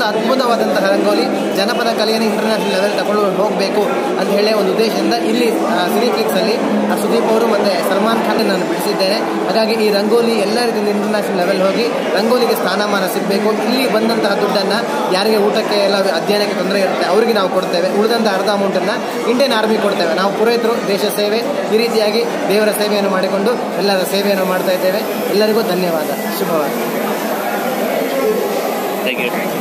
ಅದ್ಭುತವಾದಂತಹ ರಂಗೋಲಿ ಜನಪದ ಕಲೆಯನ್ನು ಇಂಟರ್ನ್ಯಾಷನಲ್ ಲೆವೆಲ್ ತಗೊಂಡು ಹೋಗಬೇಕು ಅಂತ ಹೇಳಿ ಒಂದು ಉದ್ದೇಶದಿಂದ ಇಲ್ಲಿ ಸಿನಿಫ್ಲಿಕ್ಸಲ್ಲಿ ಸುದೀಪ್ ಅವರು ಮತ್ತು ಸಲ್ಮಾನ್ ಖಾನ್ ನಾನು ಬಿಡಿಸಿದ್ದೇನೆ ಹಾಗಾಗಿ ಈ ರಂಗೋಲಿ ಎಲ್ಲ ರೀತಿಯಿಂದ ಇಂಟರ್ನ್ಯಾಷನಲ್ ಲೆವೆಲ್ ಹೋಗಿ ರಂಗೋಲಿಗೆ ಸ್ಥಾನಮಾನ ಸಿಗಬೇಕು ಇಲ್ಲಿ ಬಂದಂತಹ ದುಡ್ಡನ್ನು ಯಾರಿಗೆ ಊಟಕ್ಕೆ ಎಲ್ಲ ಅಧ್ಯಯನಕ್ಕೆ ತೊಂದರೆ ಇರುತ್ತೆ ಅವರಿಗೆ ನಾವು ಕೊಡ್ತೇವೆ ಉಳಿದಂಥ ಅರ್ಧ ಅಮೌಂಟನ್ನು ಇಂಡಿಯನ್ ಆರ್ಮಿ ಕೊಡ್ತೇವೆ ನಾವು ಪುರೋಹಿತರು ದೇಶ ಸೇವೆ ಈ ರೀತಿಯಾಗಿ ದೇವರ ಸೇವೆಯನ್ನು ಮಾಡಿಕೊಂಡು ಎಲ್ಲರ ಸೇವೆಯನ್ನು ಮಾಡ್ತಾ ಇದ್ದೇವೆ ಎಲ್ಲರಿಗೂ ಧನ್ಯವಾದ ಶುಭವಾಗಲಿ ಥ್ಯಾಂಕ್ ಯು